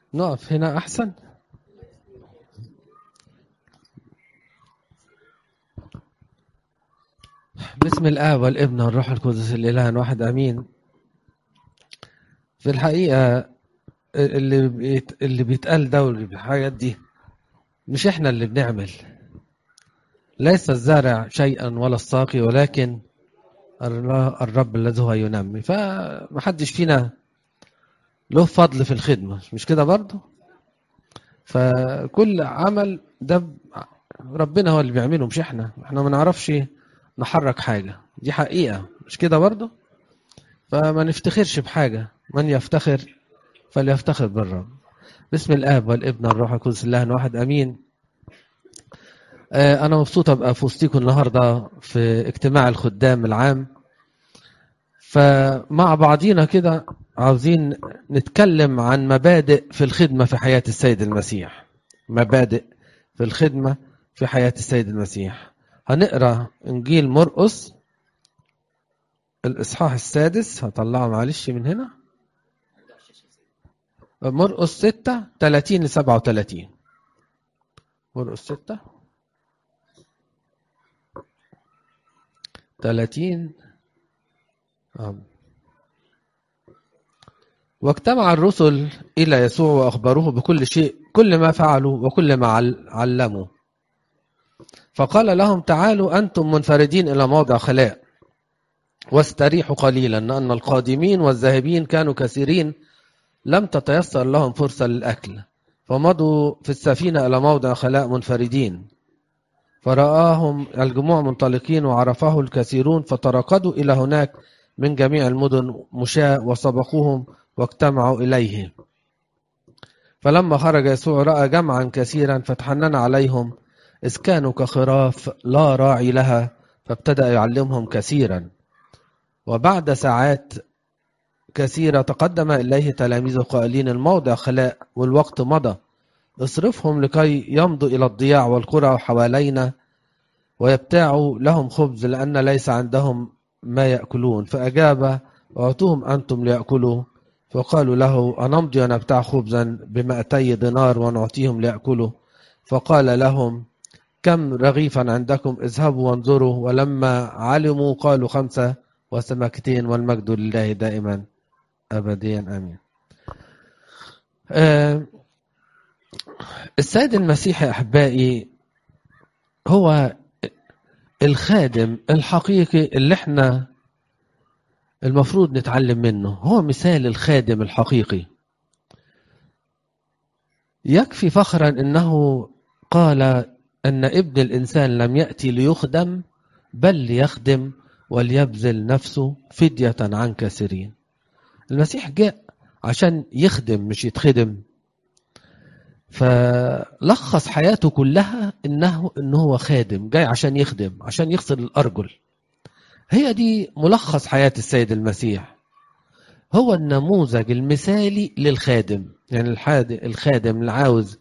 نقف هنا أحسن بسم الآب والابن والروح القدس الإله واحد أمين في الحقيقة اللي بيت... اللي بيتقال ده والحاجات دي مش احنا اللي بنعمل ليس الزارع شيئا ولا الساقي ولكن الرب الذي هو ينمي فمحدش فينا له فضل في الخدمة مش كده برضه فكل عمل ده ربنا هو اللي بيعمله مش احنا احنا ما نعرفش نحرك حاجة دي حقيقة مش كده برضه فما نفتخرش بحاجة من يفتخر فليفتخر بالرب بسم الآب والابن والروح القدس الله واحد أمين أنا مبسوط أبقى في وسطيكم النهاردة في اجتماع الخدام العام فمع بعضينا كده عاوزين نتكلم عن مبادئ في الخدمة في حياة السيد المسيح مبادئ في الخدمة في حياة السيد المسيح هنقرأ إنجيل مرقس الإصحاح السادس هطلعه معلش من هنا مرقس ستة تلاتين لسبعة وتلاتين مرقس ستة تلاتين واجتمع الرسل إلى يسوع وأخبروه بكل شيء كل ما فعلوا وكل ما علموا فقال لهم تعالوا أنتم منفردين إلى موضع خلاء واستريحوا قليلا لأن القادمين والذاهبين كانوا كثيرين لم تتيسر لهم فرصة للأكل فمضوا في السفينة إلى موضع خلاء منفردين فرآهم الجموع منطلقين وعرفه الكثيرون فتركضوا إلى هناك من جميع المدن مشاة وسبقوهم واجتمعوا إليه فلما خرج يسوع رأى جمعا كثيرا فتحنن عليهم إذ كانوا كخراف لا راعي لها فابتدأ يعلمهم كثيرا وبعد ساعات كثيرة تقدم إليه تلاميذه قائلين الموضع خلاء والوقت مضى اصرفهم لكي يمضوا إلى الضياع والقرى حوالينا ويبتاعوا لهم خبز لأن ليس عندهم ما يأكلون فأجاب أعطوهم أنتم ليأكلوا فقالوا له أنمضي ونبتاع خبزا بمائتي دينار ونعطيهم ليأكلوا فقال لهم كم رغيفا عندكم اذهبوا وانظروا ولما علموا قالوا خمسة وسمكتين والمجد لله دائما أبديا آمين آه السيد المسيح يا أحبائي هو الخادم الحقيقي اللي احنا المفروض نتعلم منه هو مثال الخادم الحقيقي يكفي فخرا انه قال ان ابن الانسان لم ياتي ليخدم بل ليخدم وليبذل نفسه فديه عن كثيرين المسيح جاء عشان يخدم مش يتخدم فلخص حياته كلها انه ان هو خادم جاي عشان يخدم عشان يغسل الارجل هي دي ملخص حياه السيد المسيح هو النموذج المثالي للخادم يعني الخادم اللي عاوز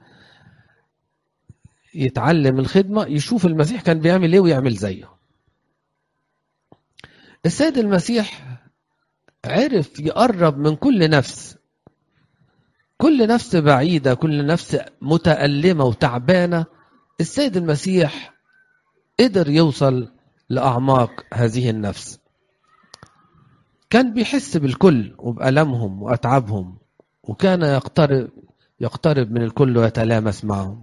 يتعلم الخدمه يشوف المسيح كان بيعمل ايه ويعمل زيه السيد المسيح عرف يقرب من كل نفس كل نفس بعيدة كل نفس متألمة وتعبانة السيد المسيح قدر يوصل لأعماق هذه النفس كان بيحس بالكل وبألمهم وأتعابهم وكان يقترب يقترب من الكل ويتلامس معهم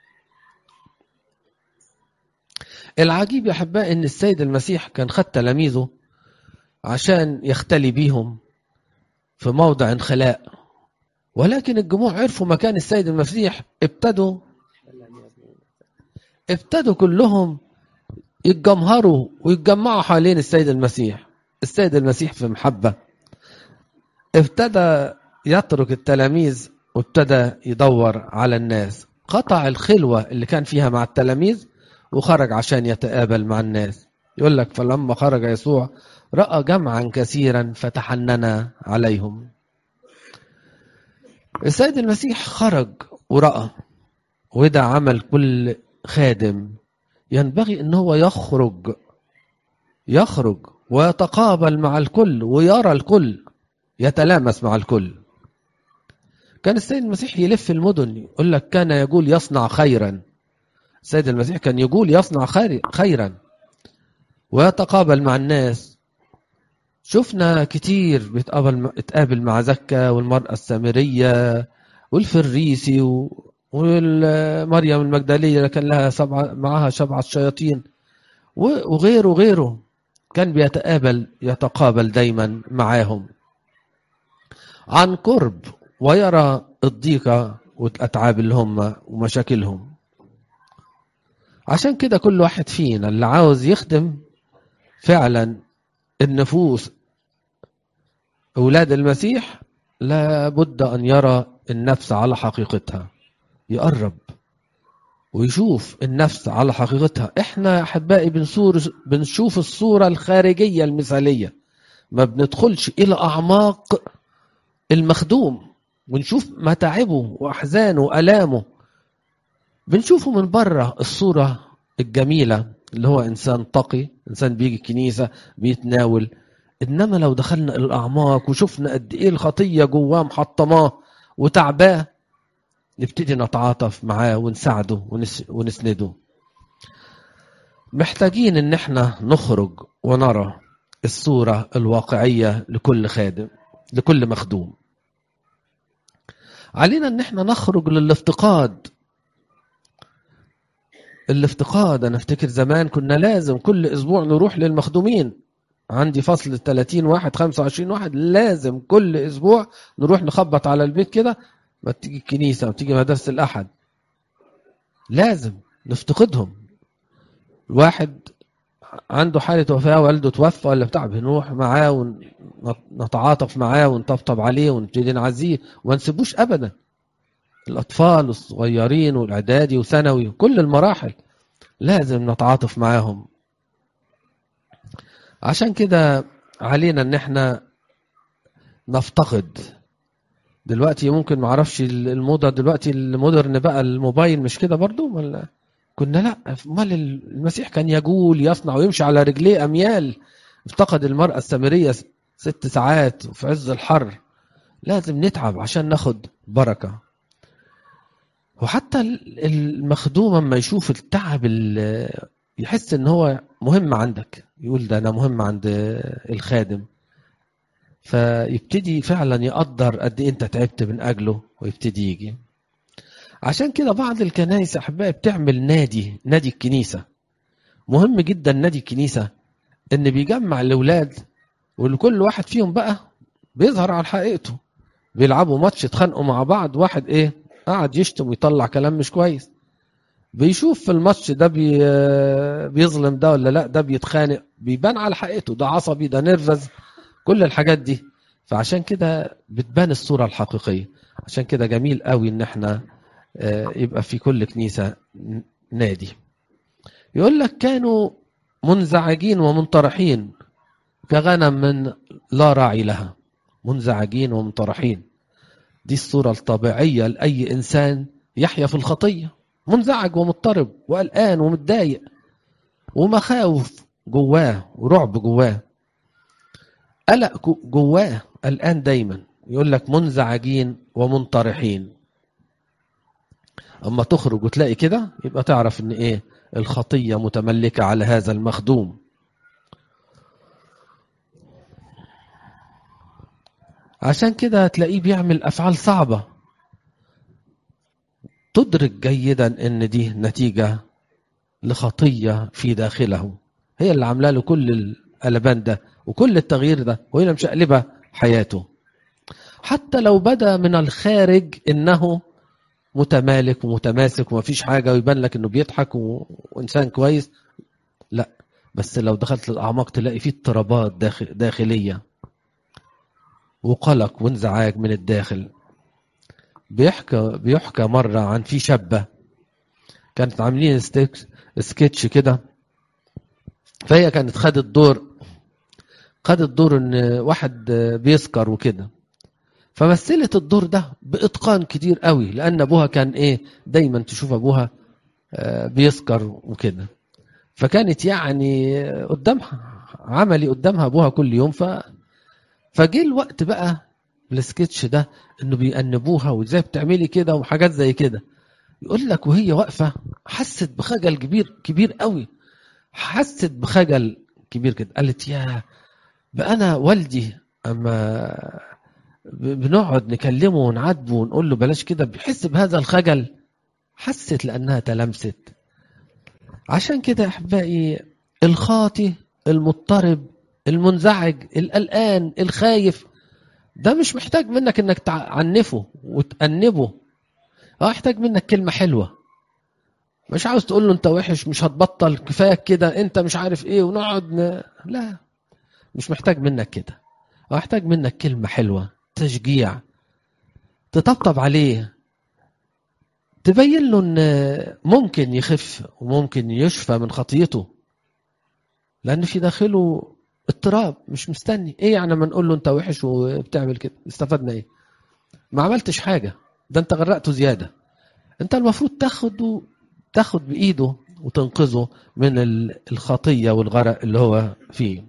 العجيب يا أحباء إن السيد المسيح كان خد تلاميذه عشان يختلي بيهم في موضع انخلاء ولكن الجموع عرفوا مكان السيد المسيح ابتدوا ابتدوا كلهم يتجمهروا ويتجمعوا حوالين السيد المسيح السيد المسيح في محبة ابتدى يترك التلاميذ وابتدى يدور على الناس قطع الخلوة اللي كان فيها مع التلاميذ وخرج عشان يتقابل مع الناس يقول لك فلما خرج يسوع رأى جمعا كثيرا فتحنن عليهم السيد المسيح خرج ورأى وده عمل كل خادم ينبغي ان هو يخرج يخرج ويتقابل مع الكل ويرى الكل يتلامس مع الكل كان السيد المسيح يلف المدن يقول لك كان يقول يصنع خيرا السيد المسيح كان يقول يصنع خيرا ويتقابل مع الناس شفنا كتير بيتقابل اتقابل مع زكا والمرأة السامرية والفريسي ومريم المجدلية اللي كان لها سبعة معها سبعة شياطين وغيره وغيره كان بيتقابل يتقابل دايما معاهم عن قرب ويرى الضيقة والأتعاب اللي هم ومشاكلهم عشان كده كل واحد فينا اللي عاوز يخدم فعلا النفوس أولاد المسيح لابد أن يرى النفس على حقيقتها يقرب ويشوف النفس على حقيقتها احنا احبائي بنصور بنشوف الصوره الخارجيه المثاليه ما بندخلش الى اعماق المخدوم ونشوف متاعبه واحزانه والامه بنشوفه من بره الصوره الجميله اللي هو انسان تقي انسان بيجي الكنيسه بيتناول انما لو دخلنا الاعماق وشفنا قد ايه الخطيه جواه محطماه وتعباه نبتدي نتعاطف معاه ونساعده ونس... ونسنده محتاجين ان احنا نخرج ونرى الصورة الواقعية لكل خادم لكل مخدوم علينا ان احنا نخرج للافتقاد الافتقاد انا افتكر زمان كنا لازم كل اسبوع نروح للمخدومين عندي فصل 30 واحد 25 واحد لازم كل اسبوع نروح نخبط على البيت كده ما تيجي الكنيسة وتيجي مدرسة الأحد لازم نفتقدهم الواحد عنده حالة وفاة والده توفى ولا بتاع بنروح معاه ونتعاطف معاه ونطبطب عليه ونبتدي نعزيه وما نسيبوش أبدا الأطفال الصغيرين والإعدادي وثانوي كل المراحل لازم نتعاطف معاهم عشان كده علينا ان احنا نفتقد دلوقتي ممكن ما اعرفش الموضه دلوقتي المودرن بقى الموبايل مش كده برضو ولا كنا لا امال المسيح كان يجول يصنع ويمشي على رجليه اميال افتقد المراه السامريه ست ساعات في عز الحر لازم نتعب عشان ناخد بركه وحتى المخدوم اما يشوف التعب يحس ان هو مهم عندك يقول ده انا مهم عند الخادم فيبتدي فعلا يقدر قد ايه انت تعبت من اجله ويبتدي يجي عشان كده بعض الكنائس احبائي بتعمل نادي نادي الكنيسه مهم جدا نادي الكنيسه ان بيجمع الاولاد ولكل واحد فيهم بقى بيظهر على حقيقته بيلعبوا ماتش اتخانقوا مع بعض واحد ايه قعد يشتم ويطلع كلام مش كويس بيشوف في الماتش ده بي بيظلم ده ولا لا ده بيتخانق بيبان على حقيقته ده عصبي ده نرفز كل الحاجات دي فعشان كده بتبان الصورة الحقيقية عشان كده جميل قوي ان احنا يبقى في كل كنيسة نادي يقول لك كانوا منزعجين ومنطرحين كغنم من لا راعي لها منزعجين ومنطرحين دي الصورة الطبيعية لأي إنسان يحيا في الخطية منزعج ومضطرب وقلقان ومتضايق ومخاوف جواه ورعب جواه قلق جواه قلقان دايما يقول لك منزعجين ومنطرحين اما تخرج وتلاقي كده يبقى تعرف ان ايه الخطيه متملكه على هذا المخدوم عشان كده تلاقيه بيعمل افعال صعبه تدرك جيدا ان دي نتيجه لخطيه في داخله هي اللي عامله له كل القلبان ده وكل التغيير ده وهنا مشقلبة حياته حتى لو بدا من الخارج انه متمالك ومتماسك ومفيش حاجه ويبان لك انه بيضحك و... وانسان كويس لا بس لو دخلت للاعماق تلاقي فيه اضطرابات داخل... داخليه وقلق وانزعاج من الداخل بيحكى بيحكى مره عن في شابه كانت عاملين سكتش كده فهي كانت خدت دور خدت دور ان واحد بيسكر وكده فمثلت الدور ده باتقان كتير قوي لان ابوها كان ايه دايما تشوف ابوها بيسكر وكده فكانت يعني قدامها عملي قدامها ابوها كل يوم ف فجه الوقت بقى السكتش ده انه بيأنبوها وازاي بتعملي كده وحاجات زي كده يقول لك وهي واقفه حست بخجل كبير كبير قوي حست بخجل كبير كده قالت يا بقى انا والدي اما بنقعد نكلمه ونعاتبه ونقول له بلاش كده بيحس بهذا الخجل حست لانها تلمست عشان كده احبائي الخاطي المضطرب المنزعج القلقان الخايف ده مش محتاج منك انك تعنفه وتأنبه اه محتاج منك كلمة حلوة مش عاوز تقول له انت وحش مش هتبطل كفاية كده انت مش عارف ايه ونقعد ن... لا مش محتاج منك كده اه محتاج منك كلمة حلوة تشجيع تطبطب عليه تبين له ان ممكن يخف وممكن يشفى من خطيته لان في داخله اضطراب مش مستني ايه يعني ما نقول له انت وحش وبتعمل كده استفدنا ايه ما عملتش حاجه ده انت غرقته زياده انت المفروض تاخده تاخد بايده وتنقذه من الخطيه والغرق اللي هو فيه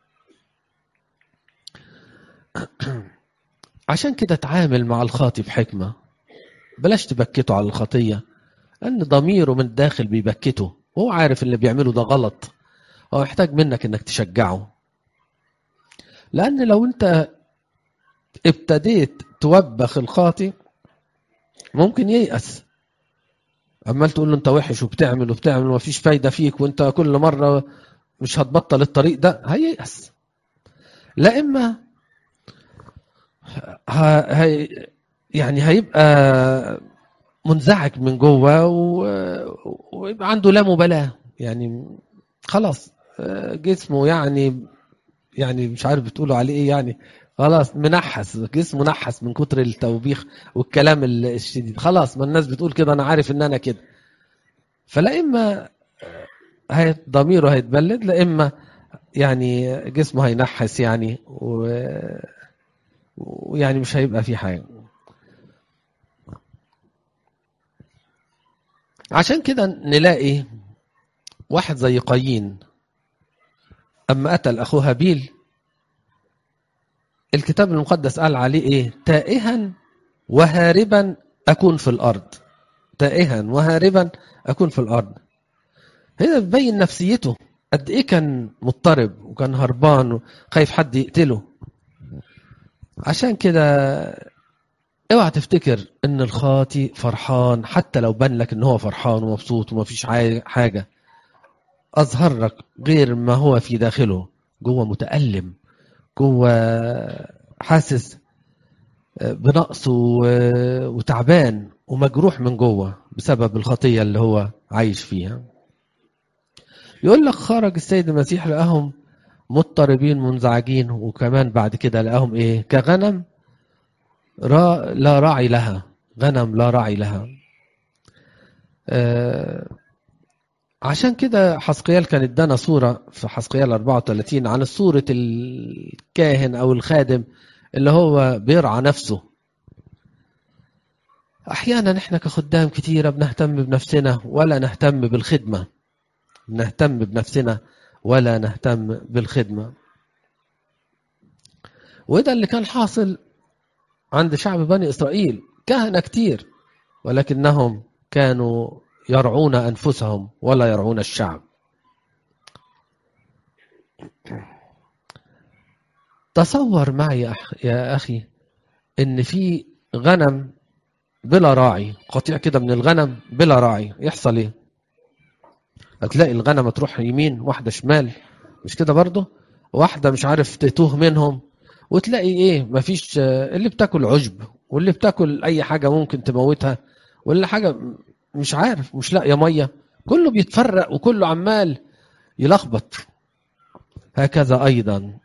عشان كده تعامل مع الخاطي بحكمه بلاش تبكته على الخطيه لان ضميره من الداخل بيبكته وهو عارف اللي بيعمله ده غلط هو يحتاج منك انك تشجعه لان لو انت ابتديت توبخ الخاطي ممكن ييأس عمال تقول له انت وحش وبتعمل وبتعمل ومفيش فايده فيك وانت كل مره مش هتبطل الطريق ده هييأس لا اما هي يعني هيبقى منزعج من جوه ويبقى عنده لا مبالاه يعني خلاص جسمه يعني يعني مش عارف بتقولوا عليه ايه يعني خلاص منحس جسمه نحس من كتر التوبيخ والكلام الشديد خلاص ما الناس بتقول كده انا عارف ان انا كده فلا اما ضميره هيتبلد لا اما يعني جسمه هينحس يعني ويعني مش هيبقى فيه حاجه عشان كده نلاقي واحد زي قايين أما قتل أخوه هابيل الكتاب المقدس قال عليه إيه تائها وهاربا أكون في الأرض تائها وهاربا أكون في الأرض هنا بيبين نفسيته قد إيه كان مضطرب وكان هربان وخايف حد يقتله عشان كده اوعى تفتكر ان الخاطي فرحان حتى لو بان لك ان هو فرحان ومبسوط ومفيش حاجه أظهر لك غير ما هو في داخله جوه متألم جوه حاسس بنقص وتعبان ومجروح من جوه بسبب الخطية اللي هو عايش فيها يقول لك خرج السيد المسيح لقاهم مضطربين منزعجين وكمان بعد كده لقاهم ايه كغنم را لا راعي لها غنم لا راعي لها آه عشان كده حسقيال كان ادانا صورة في حسقيال 34 عن صورة الكاهن أو الخادم اللي هو بيرعى نفسه أحيانا إحنا كخدام كتيرة بنهتم بنفسنا ولا نهتم بالخدمة نهتم بنفسنا ولا نهتم بالخدمة وده اللي كان حاصل عند شعب بني إسرائيل كهنة كتير ولكنهم كانوا يرعون أنفسهم ولا يرعون الشعب تصور معي يا أخي إن في غنم بلا راعي قطيع كده من الغنم بلا راعي يحصل إيه هتلاقي الغنم تروح يمين واحدة شمال مش كده برضه واحدة مش عارف تتوه منهم وتلاقي ايه مفيش اللي بتاكل عشب واللي بتاكل اي حاجة ممكن تموتها واللي حاجة مش عارف مش لاقيه ميه كله بيتفرق وكله عمال يلخبط هكذا ايضا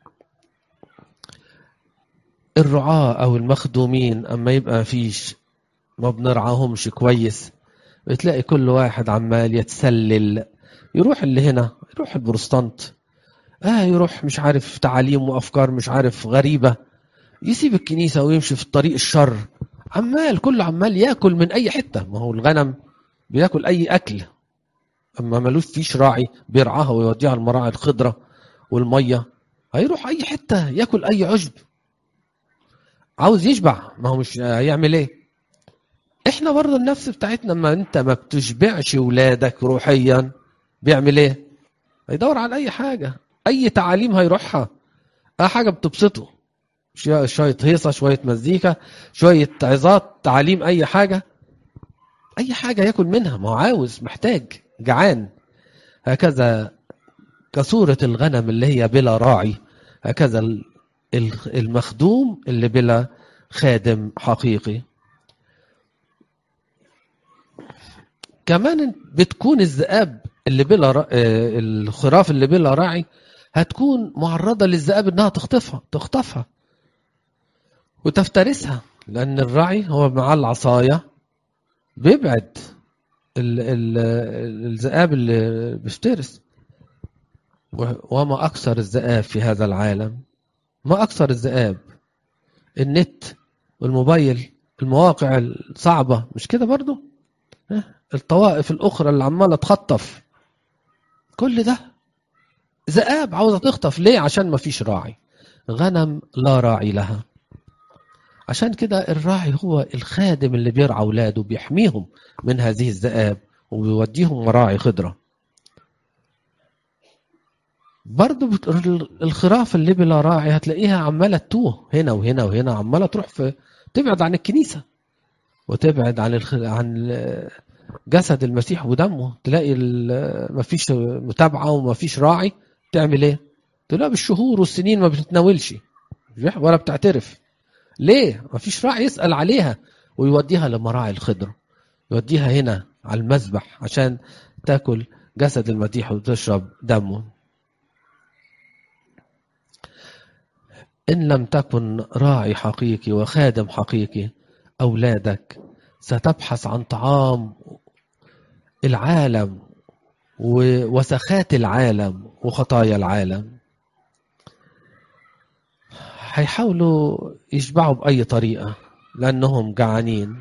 الرعاة او المخدومين اما يبقى فيش ما بنرعاهمش كويس بتلاقي كل واحد عمال يتسلل يروح اللي هنا يروح البروستانت اه يروح مش عارف تعاليم وافكار مش عارف غريبه يسيب الكنيسه ويمشي في الطريق الشر عمال كله عمال ياكل من اي حته ما هو الغنم بياكل اي اكل اما ملوش فيش راعي بيرعاها ويوديها المراعي الخضره والميه هيروح اي حته ياكل اي عشب عاوز يشبع ما هو مش هيعمل ايه احنا برضه النفس بتاعتنا ما انت ما بتشبعش ولادك روحيا بيعمل ايه هيدور على اي حاجه اي تعاليم هيروحها اي حاجه بتبسطه شويه شوية هيصه شويه مزيكا شويه عظات تعاليم اي حاجه اي حاجه ياكل منها ما هو عاوز محتاج جعان هكذا كصوره الغنم اللي هي بلا راعي هكذا ال- ال- المخدوم اللي بلا خادم حقيقي كمان بتكون الذئاب اللي بلا را... آه، الخراف اللي بلا راعي هتكون معرضة للذئاب انها تخطفها تخطفها وتفترسها لان الراعي هو مع العصاية بيبعد ال... ال... الذئاب اللي بيفترس و- وما اكثر الذئاب في هذا العالم ما اكثر الذئاب النت والموبايل المواقع الصعبة مش كده برضو الطوائف الأخرى اللي عمالة تخطف كل ده ذئاب عاوزة تخطف ليه عشان ما فيش راعي غنم لا راعي لها عشان كده الراعي هو الخادم اللي بيرعى أولاده بيحميهم من هذه الذئاب وبيوديهم مراعي خضرة برضه بت... الخراف اللي بلا راعي هتلاقيها عمالة تتوه هنا وهنا وهنا عمالة تروح في تبعد عن الكنيسة وتبعد عن الخ... عن جسد المسيح ودمه تلاقي ال- مفيش متابعه ومفيش راعي تعمل ايه؟ تلاقي بالشهور والسنين ما بتتناولش ولا بتعترف ليه؟ مفيش راعي يسأل عليها ويوديها لمراعي الخضرة يوديها هنا على المذبح عشان تاكل جسد المسيح وتشرب دمه إن لم تكن راعي حقيقي وخادم حقيقي أولادك ستبحث عن طعام العالم ووسخات العالم وخطايا العالم هيحاولوا يشبعوا بأي طريقة لأنهم جعانين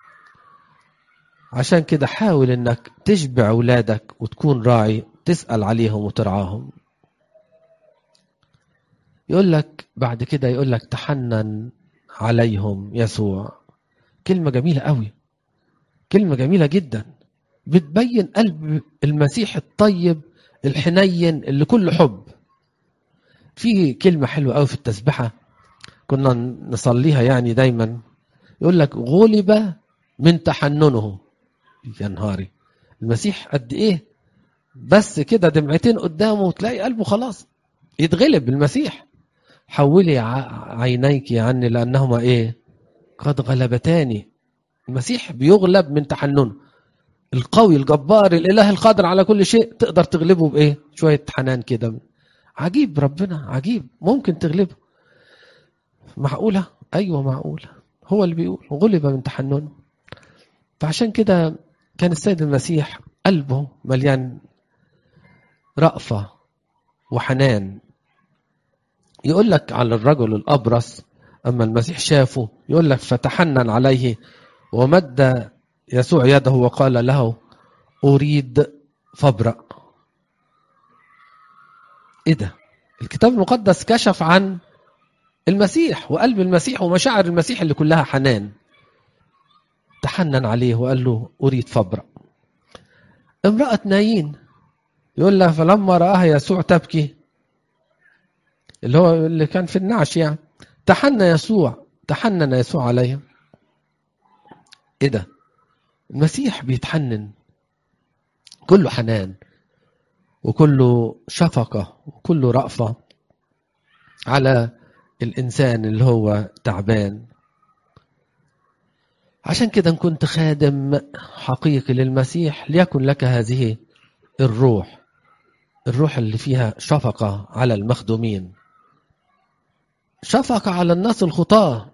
عشان كده حاول انك تشبع ولادك وتكون راعي تسأل عليهم وترعاهم يقول لك بعد كده يقول لك تحنن عليهم يسوع كلمة جميلة قوي كلمة جميلة جدا بتبين قلب المسيح الطيب الحنين اللي كله حب في كلمة حلوة قوي في التسبحة كنا نصليها يعني دايما يقول لك غلب من تحننه يا نهاري المسيح قد ايه بس كده دمعتين قدامه تلاقي قلبه خلاص يتغلب المسيح حولي ع- عينيك عني لانهما ايه قد غلبتاني المسيح بيغلب من تحننه القوي الجبار الاله القادر على كل شيء تقدر تغلبه بايه شويه حنان كده عجيب ربنا عجيب ممكن تغلبه معقوله ايوه معقوله هو اللي بيقول غلب من تحننه فعشان كده كان السيد المسيح قلبه مليان رأفة وحنان يقول لك على الرجل الأبرص أما المسيح شافه يقول لك فتحنن عليه ومد يسوع يده وقال له أريد فابرأ إيه ده الكتاب المقدس كشف عن المسيح وقلب المسيح ومشاعر المسيح اللي كلها حنان تحنن عليه وقال له أريد فابرأ امرأة نايين يقول لها فلما رآها يسوع تبكي اللي هو اللي كان في النعش يعني تحنى يسوع تحنن يسوع عليها ايه ده المسيح بيتحنن كله حنان وكله شفقة وكله رأفة على الإنسان اللي هو تعبان عشان كده إن كنت خادم حقيقي للمسيح ليكن لك هذه الروح الروح اللي فيها شفقة على المخدومين شفقة على الناس الخطاة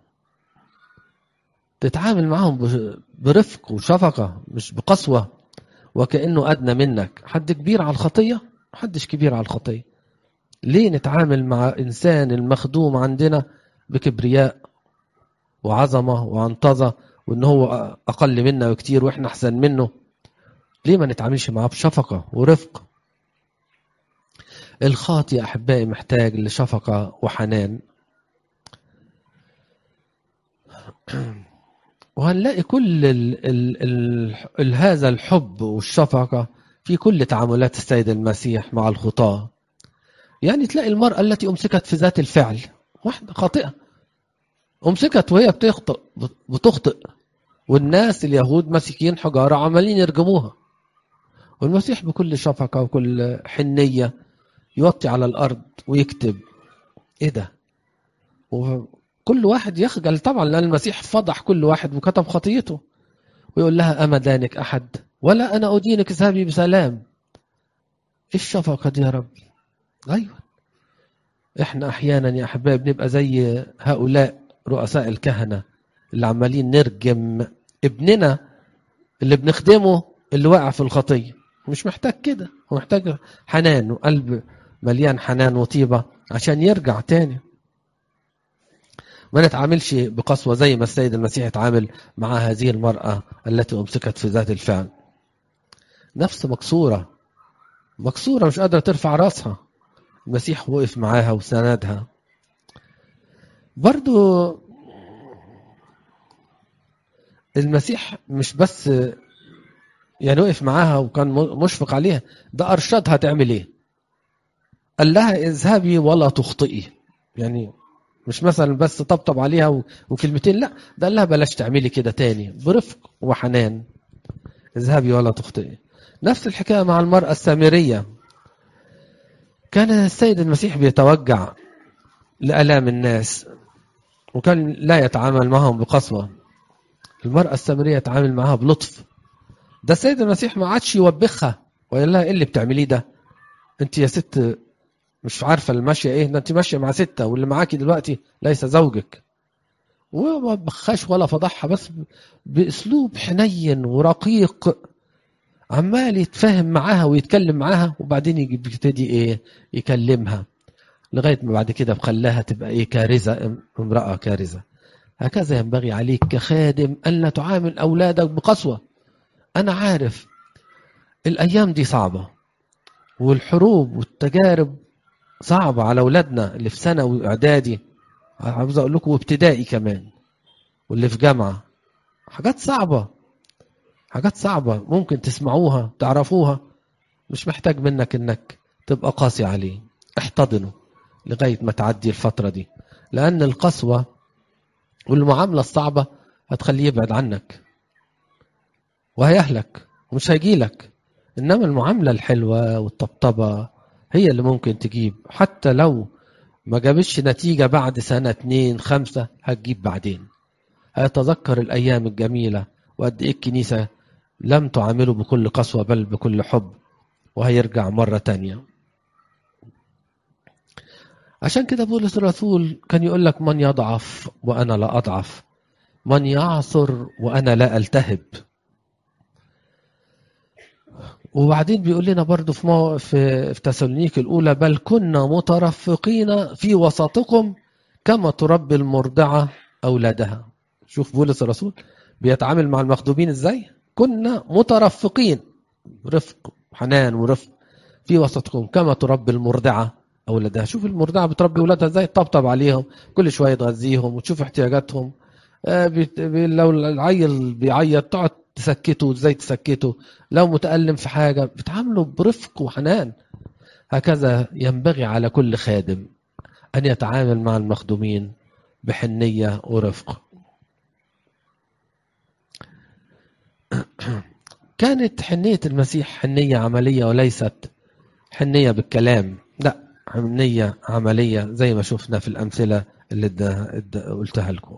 تتعامل معهم ب- برفق وشفقة مش بقسوة وكأنه أدنى منك حد كبير على الخطية محدش كبير على الخطية ليه نتعامل مع إنسان المخدوم عندنا بكبرياء وعظمة وعنطزة وإن هو أقل منا بكتير وإحنا أحسن منه ليه ما نتعاملش معاه بشفقة ورفق الخاطي أحبائي محتاج لشفقة وحنان وهنلاقي كل ال ال ال ال هذا الحب والشفقة في كل تعاملات السيد المسيح مع الخطاة يعني تلاقي المرأة التي أمسكت في ذات الفعل واحدة خاطئة أمسكت وهي بتخطئ بتخطئ والناس اليهود ماسكين حجارة عمالين يرجموها والمسيح بكل شفقة وكل حنية يوطي على الأرض ويكتب إيه ده وكل واحد يخجل طبعا لأن المسيح فضح كل واحد وكتب خطيته ويقول لها أما دانك أحد ولا أنا أدينك اذهبي بسلام إيه الشفقة دي يا رب أيوة إحنا أحيانا يا أحباب بنبقى زي هؤلاء رؤساء الكهنة اللي عمالين نرجم ابننا اللي بنخدمه اللي واقع في الخطية مش محتاج كده هو محتاج حنان وقلب مليان حنان وطيبة عشان يرجع تاني ما نتعاملش بقسوة زي ما السيد المسيح اتعامل مع هذه المرأة التي أمسكت في ذات الفعل نفس مكسورة مكسورة مش قادرة ترفع راسها المسيح وقف معاها وساندها برضو المسيح مش بس يعني وقف معاها وكان مشفق عليها ده أرشدها تعمل إيه قال لها اذهبي ولا تخطئي يعني مش مثلا بس طبطب عليها وكلمتين لا ده قال لها بلاش تعملي كده تاني برفق وحنان اذهبي ولا تخطئي نفس الحكاية مع المرأة السامرية كان السيد المسيح بيتوجع لألام الناس وكان لا يتعامل معهم بقسوة المرأة السامرية يتعامل معها بلطف ده السيد المسيح ما عادش يوبخها ويقول لها ايه اللي بتعمليه ده انت يا ست مش عارفه الماشيه ايه ده انت ماشيه مع سته واللي معاكي دلوقتي ليس زوجك وما بخاش ولا فضحها بس باسلوب حنين ورقيق عمال يتفاهم معاها ويتكلم معاها وبعدين يبتدي ايه يكلمها لغايه ما بعد كده بخلاها تبقى ايه كارثه امراه كارثه هكذا ينبغي عليك كخادم الا تعامل اولادك بقسوه انا عارف الايام دي صعبه والحروب والتجارب صعبه على اولادنا اللي في ثانوي واعدادي عاوز اقول لكم وابتدائي كمان واللي في جامعه حاجات صعبه حاجات صعبه ممكن تسمعوها تعرفوها مش محتاج منك انك تبقى قاسي عليه احتضنه لغايه ما تعدي الفتره دي لان القسوه والمعامله الصعبه هتخليه يبعد عنك وهيهلك ومش هيجيلك انما المعامله الحلوه والطبطبه هي اللي ممكن تجيب حتى لو ما جابتش نتيجة بعد سنة اتنين خمسة هتجيب بعدين هيتذكر الأيام الجميلة وقد إيه الكنيسة لم تعامله بكل قسوة بل بكل حب وهيرجع مرة تانية عشان كده بولس الرسول كان يقول لك من يضعف وأنا لا أضعف من يعصر وأنا لا ألتهب وبعدين بيقول لنا برضو في مو... في في تسالونيك الاولى بل كنا مترفقين في وسطكم كما تربي المرضعه اولادها شوف بولس الرسول بيتعامل مع المخدومين ازاي كنا مترفقين رفق حنان ورفق في وسطكم كما تربي المرضعه اولادها شوف المرضعه بتربي اولادها ازاي تطبطب عليهم كل شويه تغذيهم وتشوف احتياجاتهم آه بي... بي... لو العيل بيعيط تقعد تسكته ازاي تسكته لو متألم في حاجة بتعامله برفق وحنان هكذا ينبغي على كل خادم أن يتعامل مع المخدومين بحنية ورفق كانت حنية المسيح حنية عملية وليست حنية بالكلام لا حنية عملية زي ما شفنا في الأمثلة اللي قلتها لكم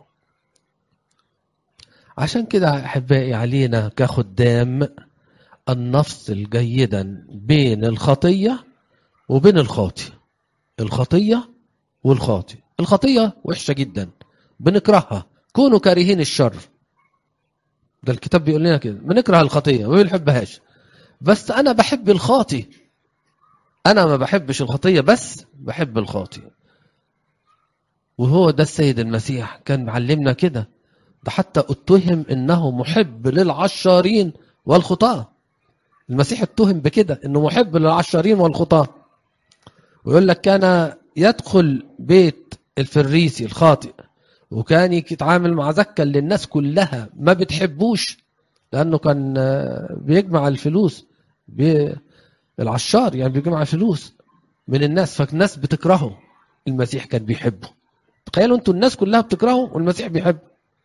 عشان كده أحبائي علينا كخدام أن نفصل جيدا بين الخطية وبين الخاطئ الخطية والخاطئ الخطية وحشة جدا بنكرهها كونوا كارهين الشر ده الكتاب بيقول لنا كده بنكره الخطية ما بنحبهاش بس أنا بحب الخاطئ أنا ما بحبش الخطية بس بحب الخاطئ وهو ده السيد المسيح كان معلمنا كده ده حتى اتهم انه محب للعشارين والخطاة المسيح اتهم بكده انه محب للعشارين والخطاة ويقول لك كان يدخل بيت الفريسي الخاطئ وكان يتعامل مع زكا اللي الناس كلها ما بتحبوش لانه كان بيجمع الفلوس العشار يعني بيجمع فلوس من الناس فالناس بتكرهه المسيح كان بيحبه تخيلوا انتوا الناس كلها بتكرهه والمسيح بيحبه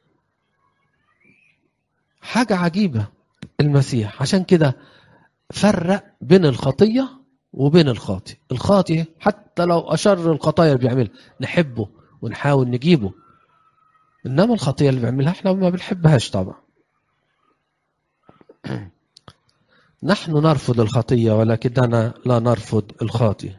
حاجة عجيبة المسيح عشان كده فرق بين الخطية وبين الخاطئ الخاطئ حتى لو أشر الخطايا اللي بيعملها نحبه ونحاول نجيبه إنما الخطية اللي بيعملها احنا ما بنحبهاش طبعا نحن نرفض الخطية ولكننا لا نرفض الخاطئ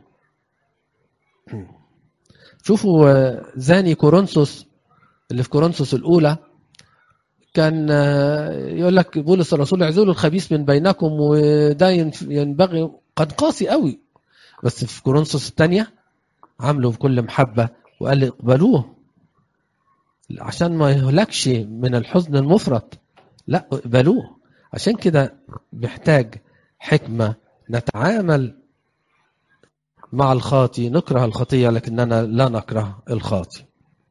شوفوا زاني كورنثوس اللي في كورنثوس الأولى كان يقول لك بولس الرسول اعزلوا الخبيث من بينكم وده ينبغي قد قاسي قوي بس في كورنثوس الثانية عملوا بكل محبة وقال لي اقبلوه عشان ما يهلكش من الحزن المفرط لا اقبلوه عشان كده محتاج حكمة نتعامل مع الخاطي نكره الخطية لكننا لا نكره الخاطي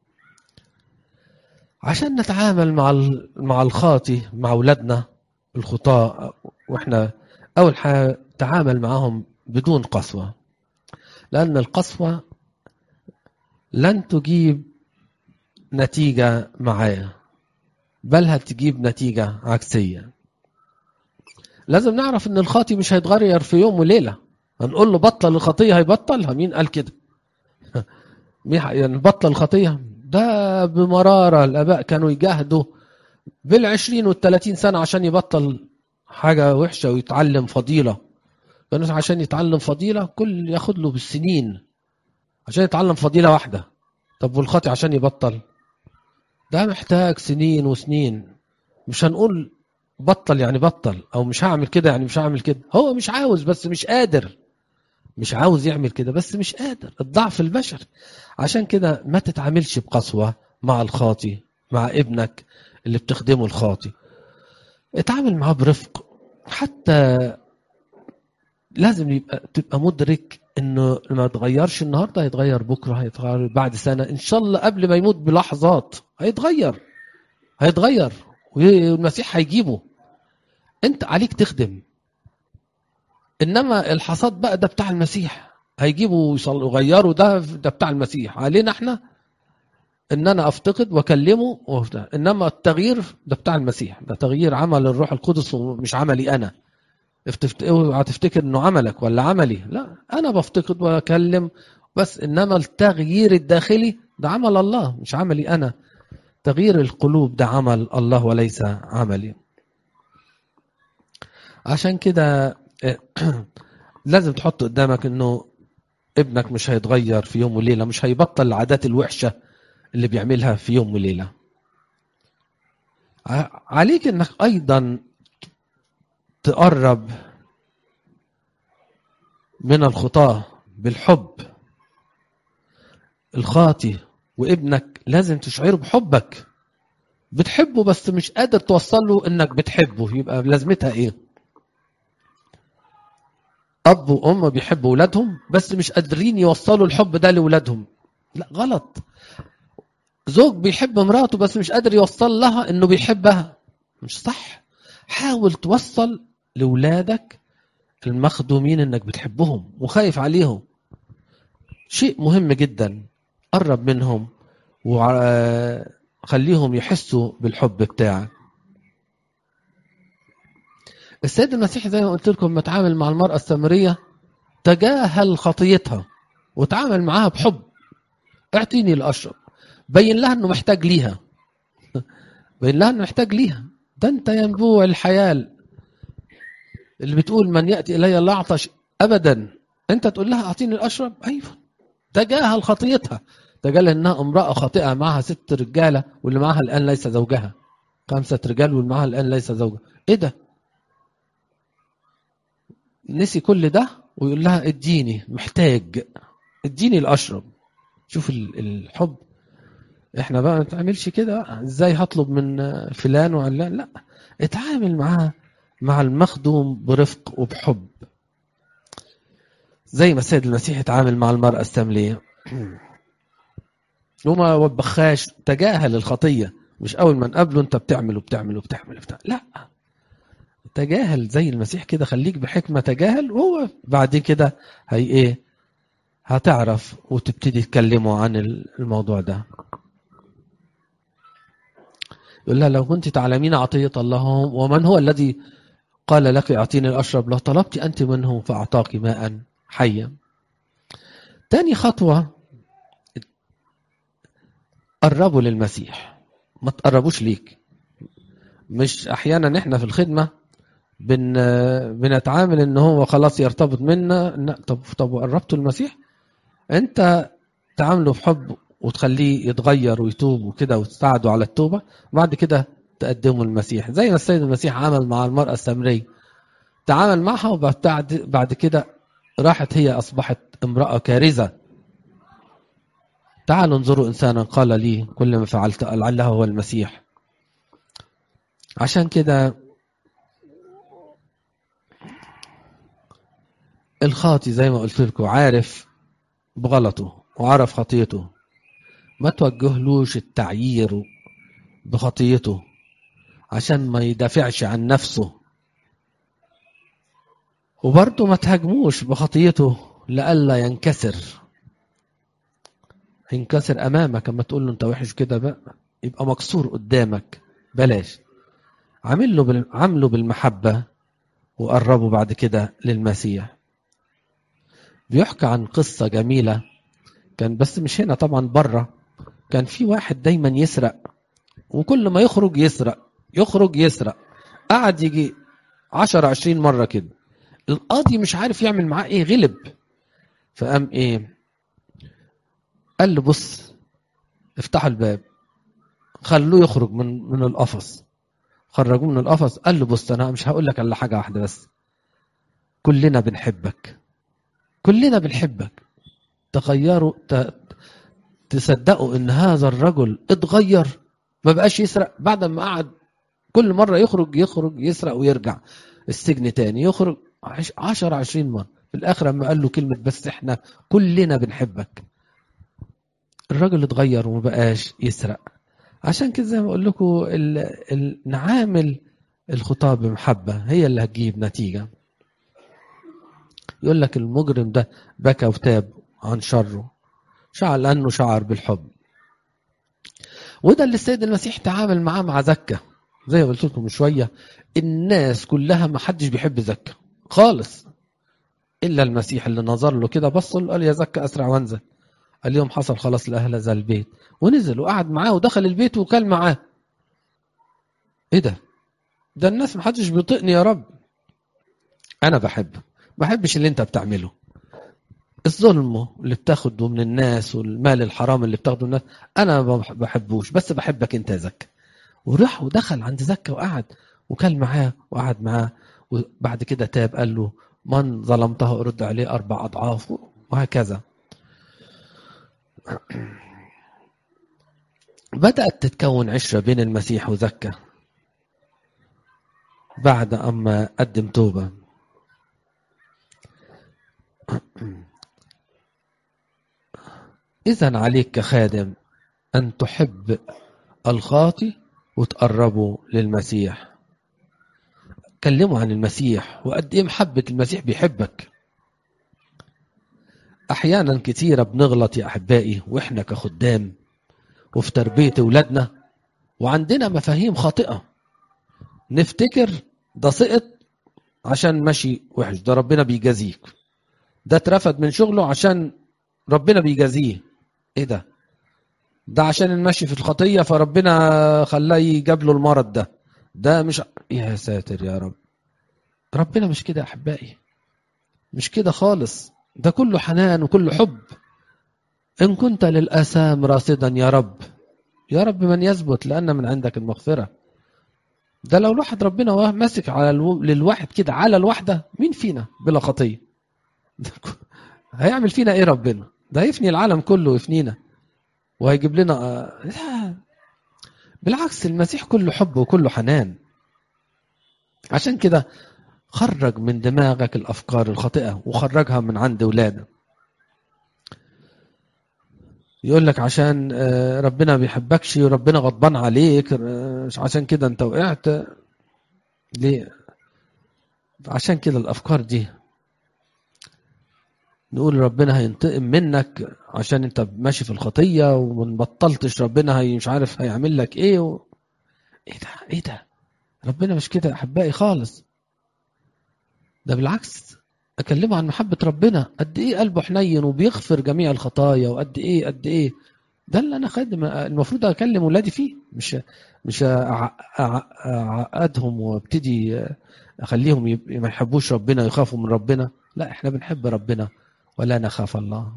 عشان نتعامل مع مع الخاطي مع اولادنا الخطاة واحنا اول حاجه تعامل معهم بدون قسوه لان القسوه لن تجيب نتيجه معاه بل هتجيب نتيجه عكسيه لازم نعرف ان الخاطي مش هيتغير في يوم وليله هنقول له بطل الخطيه هيبطلها مين قال كده مين يعني بطل الخطيه ده بمرارة الآباء كانوا يجاهدوا بالعشرين والثلاثين سنة عشان يبطل حاجة وحشة ويتعلم فضيلة كانوا عشان يتعلم فضيلة كل ياخد له بالسنين عشان يتعلم فضيلة واحدة طب والخاطي عشان يبطل ده محتاج سنين وسنين مش هنقول بطل يعني بطل او مش هعمل كده يعني مش هعمل كده هو مش عاوز بس مش قادر مش عاوز يعمل كده بس مش قادر الضعف البشري عشان كده ما تتعاملش بقسوة مع الخاطي مع ابنك اللي بتخدمه الخاطي اتعامل معاه برفق حتى لازم يبقى تبقى مدرك انه ما يتغيرش النهارده هيتغير بكره هيتغير بعد سنه ان شاء الله قبل ما يموت بلحظات هيتغير هيتغير والمسيح هيجيبه انت عليك تخدم انما الحصاد بقى ده بتاع المسيح هيجيبوا يغيروا ده ده بتاع المسيح علينا احنا ان انا افتقد واكلمه وفتح. انما التغيير ده بتاع المسيح ده تغيير عمل الروح القدس ومش عملي انا اوعى تفتكر انه عملك ولا عملي لا انا بفتقد واكلم بس انما التغيير الداخلي ده عمل الله مش عملي انا تغيير القلوب ده عمل الله وليس عملي عشان كده لازم تحط قدامك انه ابنك مش هيتغير في يوم وليله مش هيبطل العادات الوحشه اللي بيعملها في يوم وليله عليك انك ايضا تقرب من الخطاه بالحب الخاطي وابنك لازم تشعره بحبك بتحبه بس مش قادر توصل له انك بتحبه يبقى لازمتها ايه اب وام بيحبوا اولادهم بس مش قادرين يوصلوا الحب ده لاولادهم لا غلط زوج بيحب مراته بس مش قادر يوصل لها انه بيحبها مش صح حاول توصل لاولادك المخدومين انك بتحبهم وخايف عليهم شيء مهم جدا قرب منهم وخليهم يحسوا بالحب بتاعك السيد المسيح زي ما قلت لكم لما تعامل مع المرأة السامرية تجاهل خطيتها وتعامل معاها بحب اعطيني الأشرب بين لها انه محتاج ليها بين لها انه محتاج ليها ده انت ينبوع الحياة اللي بتقول من يأتي إلي لا أعطش أبدا انت تقول لها أعطيني الأشرب أيوه تجاهل خطيتها تجاهل انها امرأة خاطئة معها ست رجالة واللي معها الآن ليس زوجها خمسة رجال واللي معها الآن ليس زوجها ايه ده نسي كل ده ويقول لها اديني محتاج اديني الاشرب شوف الحب احنا بقى ما تعملش كده ازاي هطلب من فلان وعلان لا اتعامل معاه مع المخدوم برفق وبحب زي ما السيد المسيح اتعامل مع المرأة الساملية وما وبخاش تجاهل الخطيه مش اول ما نقابله انت بتعمل وبتعمل وبتعمل, وبتعمل. لا تجاهل زي المسيح كده خليك بحكمه تجاهل وهو بعد كده هي ايه هتعرف وتبتدي تكلمه عن الموضوع ده يقول لها لو كنت تعلمين عطية الله ومن هو الذي قال لك اعطيني الأشرب لو طلبت أنت منه فأعطاك ماء حيا تاني خطوة قربوا للمسيح ما تقربوش ليك مش أحيانا إحنا في الخدمة بن بنتعامل ان هو خلاص يرتبط منا طب طب قربتوا المسيح انت تعامله بحب وتخليه يتغير ويتوب وكده وتساعده على التوبه وبعد كده تقدمه المسيح زي ما السيد المسيح عمل مع المراه السامريه تعامل معها وبعد بعد كده راحت هي اصبحت امراه كارثه تعالوا انظروا انسانا قال لي كل ما فعلت لعله هو المسيح عشان كده الخاطي زي ما قلت لكم عارف بغلطه وعرف خطيته ما توجهلوش التعيير بخطيته عشان ما يدافعش عن نفسه وبرضه ما تهاجموش بخطيته لئلا ينكسر ينكسر امامك اما تقول له انت وحش كده بقى يبقى مكسور قدامك بلاش عامل له بال... عامله بالمحبه وقربه بعد كده للمسيح بيحكى عن قصة جميلة كان بس مش هنا طبعا بره كان في واحد دايما يسرق وكل ما يخرج يسرق يخرج يسرق قعد يجي عشر عشرين مرة كده القاضي مش عارف يعمل معاه ايه غلب فقام ايه قال له بص افتحوا الباب خلوه يخرج من من القفص خرجوه من القفص قال له بص انا مش هقول لك الا حاجه واحده بس كلنا بنحبك كلنا بنحبك تغيروا ت... تصدقوا ان هذا الرجل اتغير ما بقاش يسرق بعد ما قعد كل مرة يخرج يخرج يسرق ويرجع السجن تاني يخرج عشر عشرين مرة في الآخر لما قال له كلمة بس احنا كلنا بنحبك الراجل اتغير وما بقاش يسرق عشان كده زي ما اقول لكم ال... ال... نعامل الخطاب بمحبة هي اللي هتجيب نتيجة يقول لك المجرم ده بكى وتاب عن شره شعر لأنه شعر بالحب وده اللي السيد المسيح تعامل معاه مع زكا زي ما قلت لكم من شوية الناس كلها ما حدش بيحب زكا خالص إلا المسيح اللي نظر له كده بص له قال يا زكا أسرع وانزل اليوم حصل خلاص لأهل ذا البيت ونزل وقعد معاه ودخل البيت وكل معاه ايه ده ده الناس ما حدش بيطيقني يا رب انا بحبك بحبش اللي انت بتعمله الظلم اللي بتاخده من الناس والمال الحرام اللي بتاخده الناس انا ما بحبوش بس بحبك انت يا زكا وراح ودخل عند زكا وقعد وكل معاه وقعد معاه وبعد كده تاب قال له من ظلمته ارد عليه اربع اضعاف وهكذا بدأت تتكون عشرة بين المسيح وزكا بعد أما قدم توبة إذا عليك كخادم أن تحب الخاطي وتقربه للمسيح كلموا عن المسيح وقد إيه محبة المسيح بيحبك أحيانا كتيرة بنغلط يا أحبائي وإحنا كخدام وفي تربية أولادنا وعندنا مفاهيم خاطئة نفتكر ده سقط عشان ماشي وحش ده ربنا بيجازيك ده اترفد من شغله عشان ربنا بيجازيه ايه ده ده عشان المشي في الخطيه فربنا خلاه يجاب له المرض ده ده مش يا ساتر يا رب ربنا مش كده يا احبائي مش كده خالص ده كله حنان وكله حب ان كنت للاثام راصدا يا رب يا رب من يثبت لان من عندك المغفره ده لو الواحد ربنا ماسك على الو... للواحد كده على الواحده مين فينا بلا خطيه هيعمل فينا ايه ربنا ده هيفني العالم كله ويفنينا وهيجيب لنا لا بالعكس المسيح كله حب وكله حنان عشان كده خرج من دماغك الافكار الخاطئه وخرجها من عند ولادك يقول لك عشان آه، ربنا بيحبكش وربنا غضبان عليك آه، عشان كده انت وقعت ليه عشان كده الافكار دي نقول ربنا هينتقم منك عشان انت ماشي في الخطيه ومن بطلتش ربنا هي مش عارف هيعمل لك ايه و... ايه ده ايه ده ربنا مش كده يا احبائي خالص ده بالعكس اكلمه عن محبه ربنا قد ايه قلبه حنين وبيغفر جميع الخطايا وقد ايه قد ايه ده اللي انا خادم المفروض اكلم ولادي فيه مش مش أع- أع- اعقدهم وابتدي اخليهم يب- ما يحبوش ربنا يخافوا من ربنا لا احنا بنحب ربنا ولا نخاف الله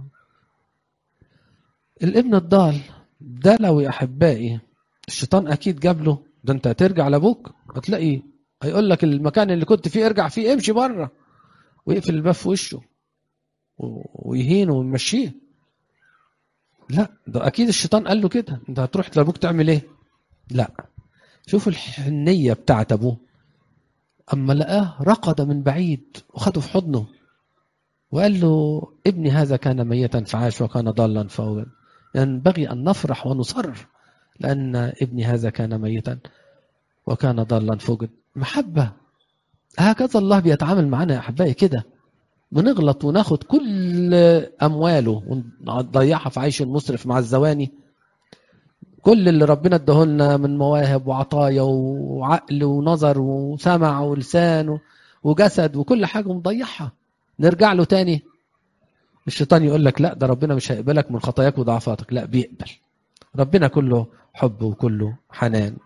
الابن الضال ده لو يا احبائي الشيطان اكيد جاب له ده انت هترجع لابوك هتلاقي هيقول لك المكان اللي كنت فيه ارجع فيه امشي بره ويقفل الباب في وشه و- ويهينه ويمشيه لا ده اكيد الشيطان قال له كده انت هتروح لابوك تعمل ايه لا شوف الحنيه بتاعت ابوه اما لقاه رقد من بعيد وخده في حضنه وقال له ابني هذا كان ميتا فعاش وكان ضالا فوجد ينبغي ان نفرح ونصر لان ابني هذا كان ميتا وكان ضالا فوجد محبه هكذا الله بيتعامل معنا يا احبائي كده بنغلط وناخد كل امواله ونضيعها في عيش المسرف مع الزواني كل اللي ربنا اداهولنا من مواهب وعطايا وعقل ونظر وسمع ولسان وجسد وكل حاجه مضيعها نرجع له تاني الشيطان يقول لك لا ده ربنا مش هيقبلك من خطاياك وضعفاتك لا بيقبل ربنا كله حب وكله حنان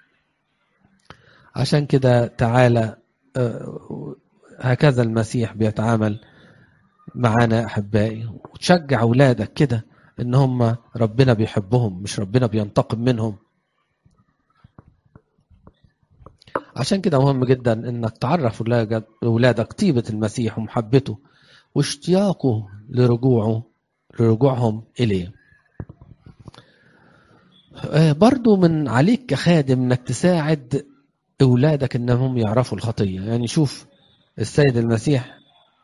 عشان كده تعالى آه، هكذا المسيح بيتعامل معانا احبائي وتشجع اولادك كده ان هم ربنا بيحبهم مش ربنا بينتقم منهم عشان كده مهم جدا انك تعرف ولادك- اولادك طيبه المسيح ومحبته واشتياقه لرجوعه لرجوعهم اليه آه، برضو من عليك كخادم انك تساعد اولادك انهم يعرفوا الخطيه يعني شوف السيد المسيح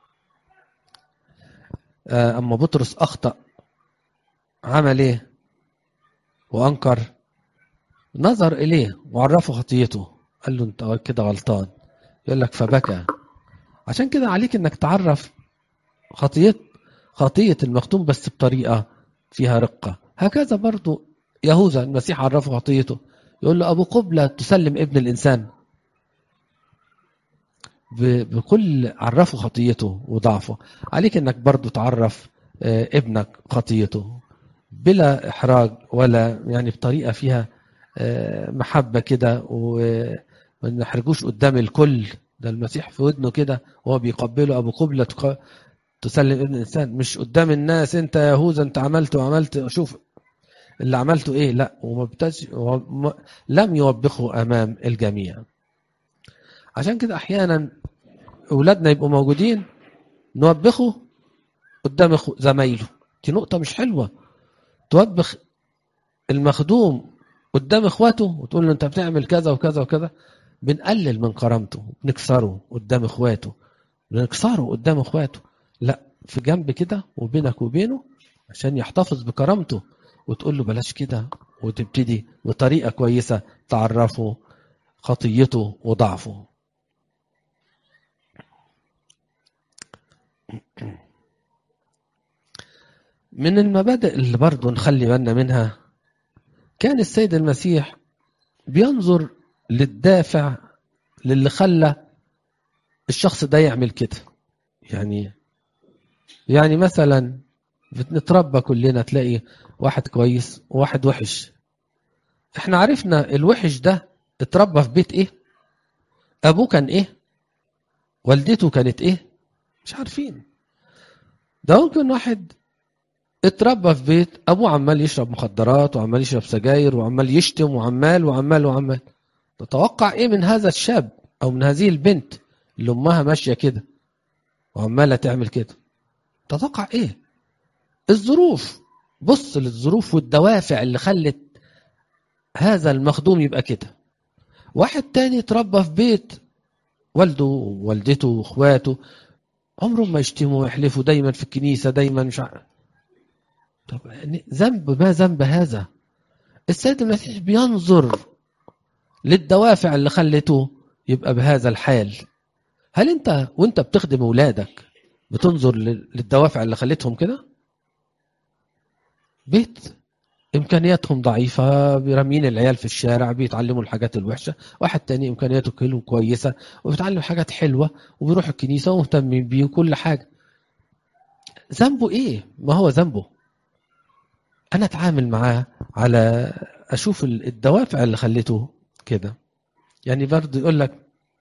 آه، اما بطرس اخطا عمل ايه وانكر نظر اليه وعرفه خطيته قال له انت كده غلطان يقول لك فبكى عشان كده عليك انك تعرف خطية خطية المختوم بس بطريقة فيها رقة هكذا برضو يهوذا المسيح عرفه خطيته يقول له أبو قبلة تسلم ابن الإنسان ب- بكل عرفه خطيته وضعفه عليك انك برضو تعرف آه، ابنك خطيته بلا احراج ولا يعني بطريقه فيها آه، محبه كده وما نحرجوش قدام الكل ده المسيح في ودنه كده وهو بيقبله ابو قبله تق- تسلم ابن الانسان مش قدام الناس انت يا يهوذا انت عملت وعملت شوف اللي عملته ايه لا وما بتج... وما... لم يوبخه امام الجميع عشان كده احيانا اولادنا يبقوا موجودين نوبخه قدام إخو- زمايله دي نقطه مش حلوه توبخ المخدوم قدام اخواته وتقول له انت بتعمل كذا وكذا وكذا بنقلل من كرامته بنكسره قدام اخواته بنكسره قدام اخواته لا في جنب كده وبينك وبينه عشان يحتفظ بكرامته وتقول له بلاش كده وتبتدي بطريقه كويسه تعرفه خطيته وضعفه من المبادئ اللي برضه نخلي بالنا منها كان السيد المسيح بينظر للدافع للي خلى الشخص ده يعمل كده يعني يعني مثلا بنتربى كلنا تلاقي واحد كويس وواحد وحش احنا عرفنا الوحش ده اتربى في بيت ايه ابوه كان ايه والدته كانت ايه مش عارفين ده ممكن واحد اتربى في بيت ابوه عمال يشرب مخدرات وعمال يشرب سجاير وعمال يشتم وعمال وعمال وعمال تتوقع ايه من هذا الشاب او من هذه البنت اللي امها ماشيه كده وعماله تعمل كده تتوقع ايه الظروف بص للظروف والدوافع اللي خلت هذا المخدوم يبقى كده واحد تاني اتربى في بيت والده ووالدته واخواته عمرهم ما يشتموا ويحلفوا دايما في الكنيسه دايما مش عارف طب يعني ذنب ما ذنب هذا السيد المسيح بينظر للدوافع اللي خلته يبقى بهذا الحال هل انت وانت بتخدم اولادك بتنظر للدوافع اللي خلتهم كده بيت امكانياتهم ضعيفه بيرمين العيال في الشارع بيتعلموا الحاجات الوحشه واحد تاني امكانياته كله كويسه وبيتعلم حاجات حلوه وبيروح الكنيسه ومهتمين بيه وكل حاجه ذنبه ايه ما هو ذنبه انا اتعامل معاه على اشوف الدوافع اللي خلته كده يعني برضه يقول لك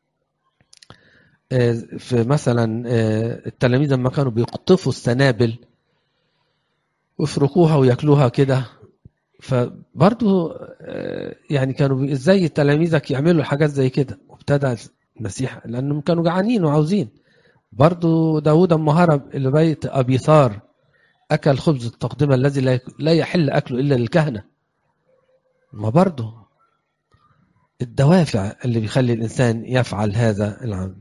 في مثلا التلاميذ لما كانوا بيقطفوا السنابل ويفركوها وياكلوها كده فبرضه يعني كانوا ازاي تلاميذك يعملوا حاجات زي كده وابتدى المسيح لانهم كانوا جعانين وعاوزين برضه داوود اما هرب الى بيت ابي ثار اكل خبز التقدمه الذي لا يحل اكله الا للكهنه ما برضه الدوافع اللي بيخلي الانسان يفعل هذا العمل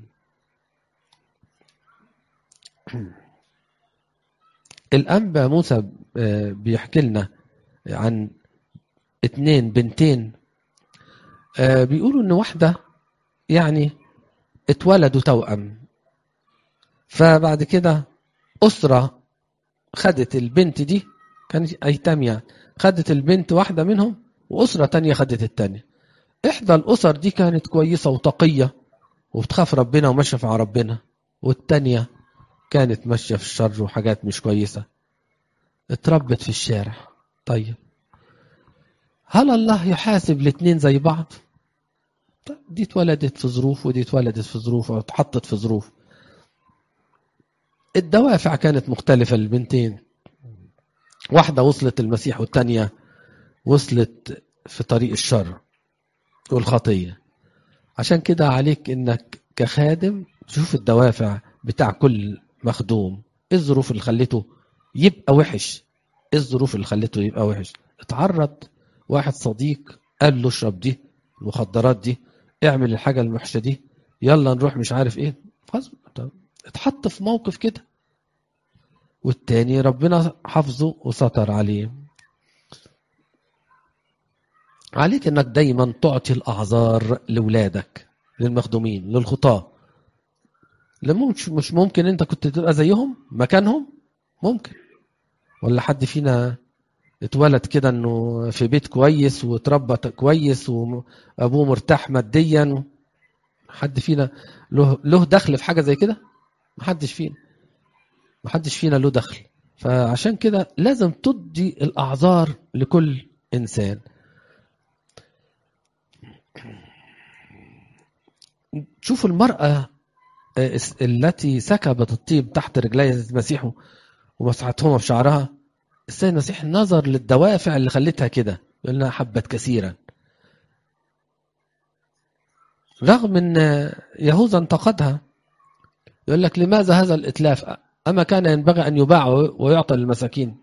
الأنبا موسى بيحكي لنا عن اتنين بنتين بيقولوا ان واحدة يعني اتولدوا توأم فبعد كده أسرة خدت البنت دي كانت أيتام يعني خدت البنت واحدة منهم وأسرة تانية خدت التانية إحدى الأسر دي كانت كويسة وتقية وبتخاف ربنا وماشية مع ربنا والتانية كانت ماشية في الشر وحاجات مش كويسة اتربت في الشارع طيب هل الله يحاسب الاتنين زي بعض طيب دي اتولدت في ظروف ودي اتولدت في ظروف او اتحطت في ظروف الدوافع كانت مختلفة للبنتين واحدة وصلت المسيح والتانية وصلت في طريق الشر والخطية عشان كده عليك انك كخادم تشوف الدوافع بتاع كل مخدوم ايه الظروف اللي خلته يبقى وحش ايه الظروف اللي خلته يبقى وحش اتعرض واحد صديق قال له اشرب دي المخدرات دي اعمل الحاجة الوحشة دي يلا نروح مش عارف ايه خلاص اتحط في موقف كده والتاني ربنا حفظه وستر عليه عليك انك دايما تعطي الاعذار لاولادك للمخدومين للخطاه مش مش ممكن انت كنت تبقى زيهم مكانهم ممكن ولا حد فينا اتولد كده انه في بيت كويس واتربى كويس وابوه مرتاح ماديا حد فينا له له دخل في حاجه زي كده محدش فينا محدش فينا له دخل فعشان كده لازم تدي الاعذار لكل انسان شوفوا المرأة التي سكبت الطيب تحت رجلي المسيح ومسحتهما بشعرها السيد المسيح نظر للدوافع اللي خلتها كده يقول لها حبت كثيرا رغم ان يهوذا انتقدها يقول لك لماذا هذا الاتلاف اما كان ينبغي ان يباع ويعطى للمساكين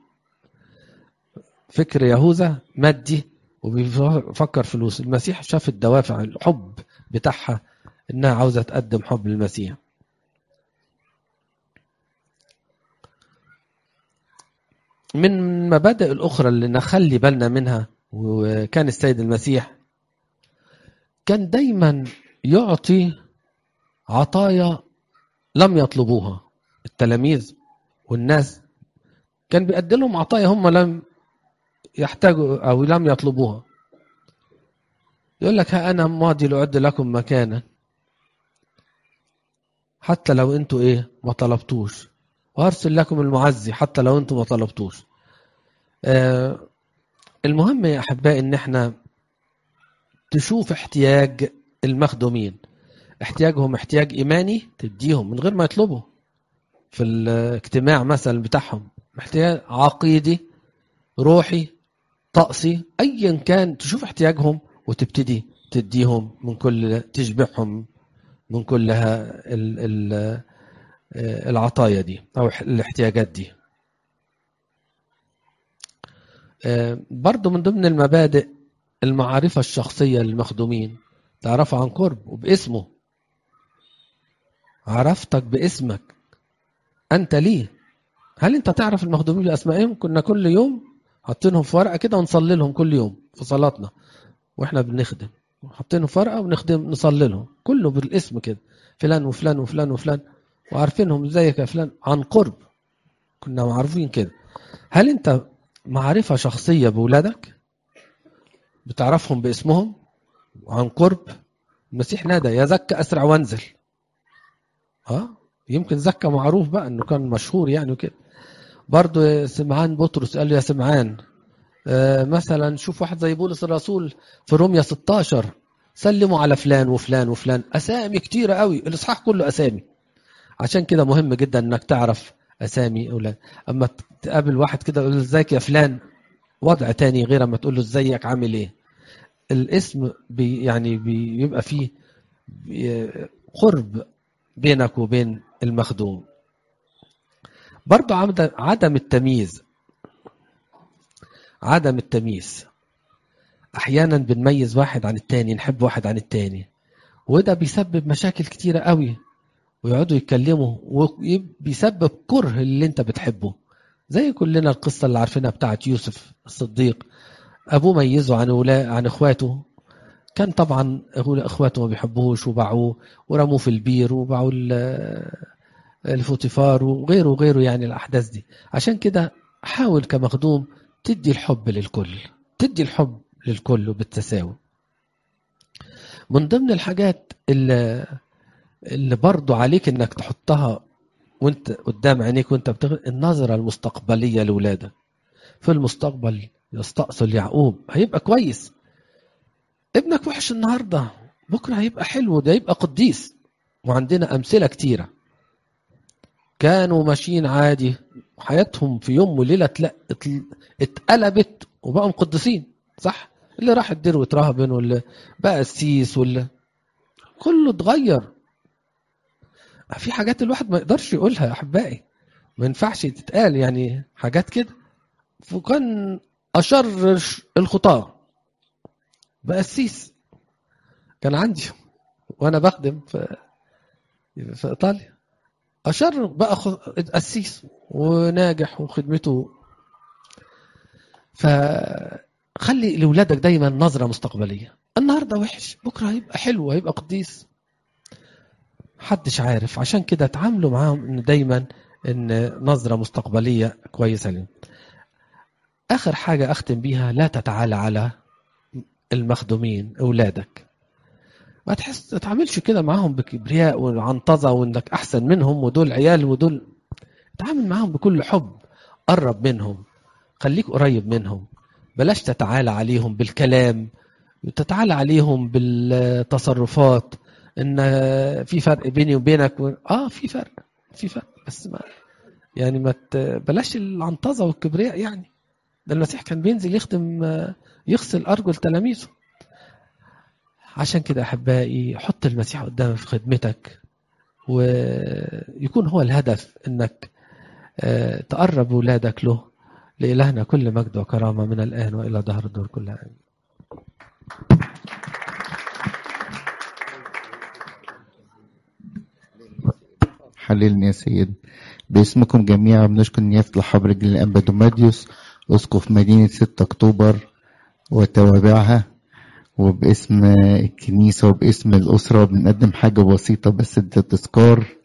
فكر يهوذا مادي وبيفكر فلوس المسيح شاف الدوافع الحب بتاعها انها عاوزه تقدم حب للمسيح من المبادئ الاخرى اللي نخلي بالنا منها وكان السيد المسيح كان دايما يعطي عطايا لم يطلبوها التلاميذ والناس كان بيقدم لهم عطايا هم لم يحتاجوا او لم يطلبوها يقول لك ها انا ماضي لأعد لكم مكانا حتى لو انتوا ايه ما طلبتوش وارسل لكم المعزي حتى لو انتوا ما طلبتوش آه المهم يا احبائي ان احنا تشوف احتياج المخدومين احتياجهم احتياج ايماني تديهم من غير ما يطلبوا في الاجتماع مثلا بتاعهم احتياج عقيدي روحي طقسي ايا كان تشوف احتياجهم وتبتدي تديهم من كل تشبعهم من كل ال ال العطايا دي او الاحتياجات دي برضو من ضمن المبادئ المعرفة الشخصية للمخدومين تعرفه عن قرب وباسمه عرفتك باسمك أنت ليه هل انت تعرف المخدومين باسمائهم كنا كل يوم حاطينهم في ورقه كده ونصلي لهم كل يوم في صلاتنا واحنا بنخدم حاطينهم في ورقه ونخدم نصلي لهم كله بالاسم كده فلان وفلان وفلان وفلان وعارفينهم ازيك يا فلان عن قرب كنا معروفين كده هل انت معرفه شخصيه باولادك بتعرفهم باسمهم وعن قرب المسيح نادى يا زكى اسرع وانزل اه يمكن زكى معروف بقى انه كان مشهور يعني وكده برضه سمعان بطرس قال له يا سمعان آه مثلا شوف واحد زي بولس الرسول في روميا 16 سلموا على فلان وفلان وفلان اسامي كتيره قوي الاصحاح كله اسامي عشان كده مهم جدا انك تعرف اسامي اولاد اما تقابل واحد كده يقول له ازيك يا فلان وضع تاني غير اما تقول له ازيك عامل ايه الاسم بي يعني بيبقى فيه قرب بينك وبين المخدوم برضه عدم التمييز عدم التمييز احيانا بنميز واحد عن التاني نحب واحد عن التاني وده بيسبب مشاكل كتيرة قوي ويقعدوا يتكلموا وبيسبب كره اللي انت بتحبه زي كلنا القصة اللي عارفينها بتاعت يوسف الصديق ابوه ميزه عن ولا عن اخواته كان طبعا اخواته ما بيحبوهوش وباعوه ورموه في البير وباعوا الفوتيفار وغيره وغيره يعني الاحداث دي عشان كده حاول كمخدوم تدي الحب للكل تدي الحب للكل بالتساوي من ضمن الحاجات اللي, اللي برضو عليك انك تحطها وانت قدام عينيك وانت بتغ... النظرة المستقبلية لولادك في المستقبل يستأصل يعقوب هيبقى كويس ابنك وحش النهاردة بكرة هيبقى حلو ده يبقى قديس وعندنا أمثلة كتيرة كانوا ماشيين عادي حياتهم في يوم وليلة اتقلبت وبقوا قديسين صح اللي راح الدير واترهبن واللي بقى السيس واللي كله اتغير في حاجات الواحد ما يقدرش يقولها يا احبائي ما ينفعش تتقال يعني حاجات كده وكان اشر الخطاه بقى السيس كان عندي وانا بخدم في في ايطاليا اشر بقى قسيس وناجح وخدمته فخلي لاولادك دايما نظره مستقبليه النهارده وحش بكره هيبقى حلو هيبقى قديس محدش عارف عشان كده اتعاملوا معاهم ان دايما ان نظره مستقبليه كويسه لهم اخر حاجه اختم بيها لا تتعالى على المخدومين اولادك ما تحس ما تعملش كده معاهم بكبرياء وعنطزه وانك احسن منهم ودول عيال ودول تعامل معاهم بكل حب قرب منهم خليك قريب منهم بلاش تتعالى عليهم بالكلام تتعالى عليهم بالتصرفات ان في فرق بيني وبينك و... اه في فرق في فرق بس ما يعني ما ت... بلاش العنطزه والكبرياء يعني ده المسيح كان بينزل يخدم يغسل ارجل تلاميذه عشان كده احبائي حط المسيح قدامك في خدمتك ويكون هو الهدف انك تقرب ولادك له لإلهنا كل مجد وكرامة من الآن وإلى دهر الدور كلها آمين حللني يا سيد باسمكم جميعا بنشكر نيافة الحبر رجل الأنبا دوماديوس أسقف مدينة 6 أكتوبر وتوابعها وباسم الكنيسة وباسم الأسرة بنقدم حاجة بسيطة بس ده تذكار